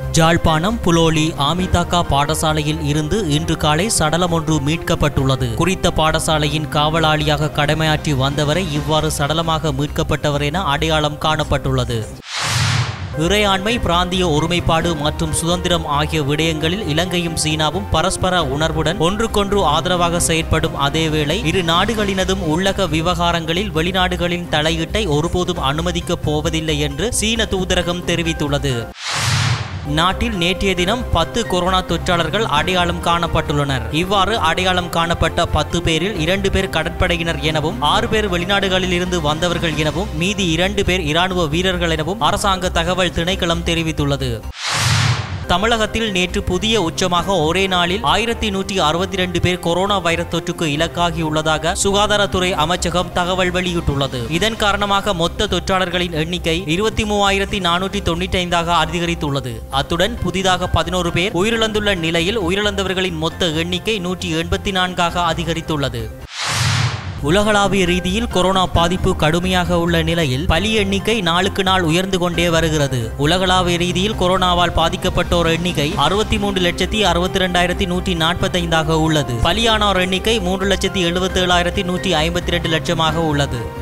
ஜாழ்ப்பாணம் புலோலி ஆமிதாக்கா பாடசாலையில் இருந்து இன்று காலை சடலம் ஒன்று மீட்கப்பட்டுள்ளது குறித்த பாடசாலையின் காவலாளியாக கடமையாற்றி வந்தவரை இவ்வாறு சடலமாக மீட்கப்பட்டவர் என அடையாளம் காணப்பட்டுள்ளது இறையாண்மை பிராந்திய ஒருமைப்பாடு மற்றும் சுதந்திரம் ஆகிய விடயங்களில் இலங்கையும் சீனாவும் பரஸ்பர உணர்வுடன் ஒன்றுக்கொன்று ஆதரவாக செயற்படும் அதேவேளை இரு நாடுகளினதும் உள்ளக விவகாரங்களில் வெளிநாடுகளின் தலையீட்டை ஒருபோதும் அனுமதிக்கப் போவதில்லை என்று சீன தூதரகம் தெரிவித்துள்ளது நாட்டில் நேற்றைய தினம் பத்து கொரோனா தொற்றாளர்கள் அடையாளம் காணப்பட்டுள்ளனர் இவ்வாறு அடையாளம் காணப்பட்ட பத்து பேரில் இரண்டு பேர் கடற்படையினர் எனவும் ஆறு பேர் வெளிநாடுகளில் இருந்து வந்தவர்கள் எனவும் மீதி இரண்டு பேர் இராணுவ வீரர்கள் எனவும் அரசாங்க தகவல் திணைக்களம் தெரிவித்துள்ளது தமிழகத்தில் நேற்று புதிய உச்சமாக ஒரே நாளில் ஆயிரத்தி நூற்றி அறுபத்தி ரெண்டு பேர் கொரோனா வைரஸ் தொற்றுக்கு இலக்காகியுள்ளதாக சுகாதாரத்துறை அமைச்சகம் தகவல் வெளியிட்டுள்ளது இதன் காரணமாக மொத்த தொற்றாளர்களின் எண்ணிக்கை இருபத்தி மூவாயிரத்தி நானூற்றி தொண்ணூற்றி ஐந்தாக அதிகரித்துள்ளது அத்துடன் புதிதாக பதினோரு பேர் உயிரிழந்துள்ள நிலையில் உயிரிழந்தவர்களின் மொத்த எண்ணிக்கை நூற்றி எண்பத்தி நான்காக அதிகரித்துள்ளது உலகளாவிய ரீதியில் கொரோனா பாதிப்பு கடுமையாக உள்ள நிலையில் பலி எண்ணிக்கை நாளுக்கு நாள் உயர்ந்து கொண்டே வருகிறது உலகளாவிய ரீதியில் கொரோனாவால் பாதிக்கப்பட்டோர் எண்ணிக்கை அறுபத்தி மூன்று லட்சத்தி அறுபத்தி ரெண்டாயிரத்தி நூற்றி நாற்பத்தைந்தாக உள்ளது பலியானோர் எண்ணிக்கை மூன்று லட்சத்தி எழுபத்தி ஏழாயிரத்தி நூற்றி ஐம்பத்தி ரெண்டு லட்சமாக உள்ளது